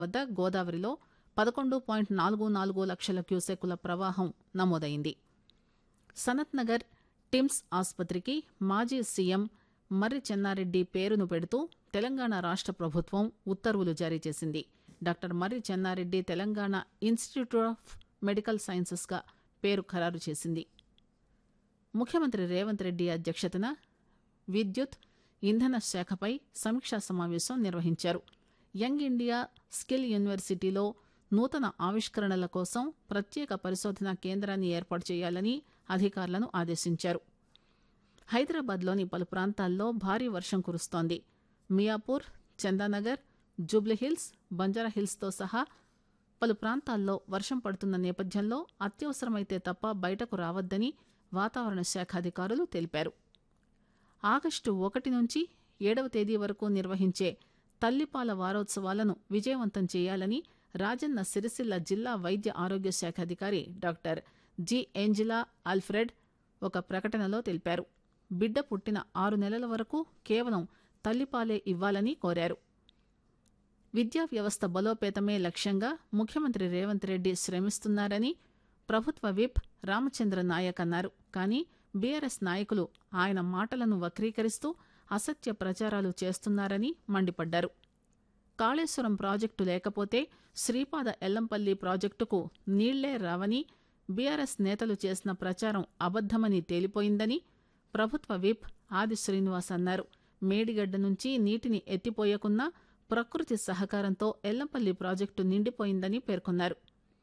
వద్ద గోదావరిలో పదకొండు పాయింట్ నాలుగు నాలుగు లక్షల క్యూసెక్కుల ప్రవాహం నమోదైంది సనత్ నగర్ టిమ్స్ ఆసుపత్రికి మాజీ సీఎం మర్రి చెన్నారెడ్డి పేరును పెడుతూ తెలంగాణ రాష్ట ప్రభుత్వం ఉత్తర్వులు జారీ చేసింది doctor Marri Chennareddy Telangana institute of medical సైన్సెస్గా పేరు ఖరారు చేసింది ముఖ్యమంత్రి రేవంత్ రెడ్డి అధ్యక్షతన విద్యుత్ ఇంధన శాఖపై సమీక్షా సమావేశం నిర్వహించారు యంగ్ ఇండియా స్కిల్ యూనివర్సిటీలో నూతన ఆవిష్కరణల కోసం ప్రత్యేక పరిశోధనా కేంద్రాన్ని ఏర్పాటు చేయాలని అధికారులను ఆదేశించారు హైదరాబాద్లోని పలు ప్రాంతాల్లో భారీ వర్షం కురుస్తోంది మియాపూర్ చందానగర్ జూబ్లీహిల్స్ బంజారాహిల్స్తో సహా పలు ప్రాంతాల్లో వర్షం పడుతున్న నేపథ్యంలో అత్యవసరమైతే తప్ప బయటకు రావద్దని వాతావరణ శాఖ అధికారులు తెలిపారు ఆగస్టు ఒకటి నుంచి ఏడవ తేదీ వరకు నిర్వహించే తల్లిపాల వారోత్సవాలను విజయవంతం చేయాలని రాజన్న సిరిసిల్ల జిల్లా వైద్య ఆరోగ్య శాఖ అధికారి డాక్టర్ జి ఏంజిలా అల్ఫ్రెడ్ ఒక ప్రకటనలో తెలిపారు బిడ్డ పుట్టిన ఆరు నెలల వరకు కేవలం తల్లిపాలే ఇవ్వాలని కోరారు విద్యా వ్యవస్థ బలోపేతమే లక్ష్యంగా ముఖ్యమంత్రి రేవంత్ రెడ్డి శ్రమిస్తున్నారని ప్రభుత్వ విప్ రామచంద్ర నాయక్ అన్నారు కానీ బీఆర్ఎస్ నాయకులు ఆయన మాటలను వక్రీకరిస్తూ అసత్య ప్రచారాలు చేస్తున్నారని మండిపడ్డారు కాళేశ్వరం ప్రాజెక్టు లేకపోతే శ్రీపాద ఎల్లంపల్లి ప్రాజెక్టుకు నీళ్లే రావని బీఆర్ఎస్ నేతలు చేసిన ప్రచారం అబద్దమని తేలిపోయిందని ప్రభుత్వ విప్ ఆది శ్రీనివాస్ అన్నారు మేడిగడ్డ నుంచి నీటిని ఎత్తిపోయకున్నా ప్రకృతి సహకారంతో ఎల్లంపల్లి ప్రాజెక్టు నిండిపోయిందని పేర్కొన్నారు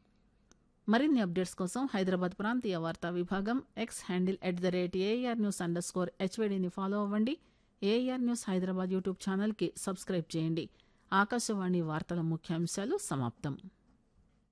మరిన్ని అప్డేట్స్ కోసం హైదరాబాద్ ప్రాంతీయ వార్తా విభాగం X handle at the rate AIR news underscore స్కోర్ హెచ్వేడిని ఫాలో అవ్వండి ఏఆర్ న్యూస్ హైదరాబాద్ యూట్యూబ్ ఛానల్కి సబ్స్క్రైబ్ చేయండి ఆకాశవాణి వార్తల ముఖ్యాంశాలు సమాప్తం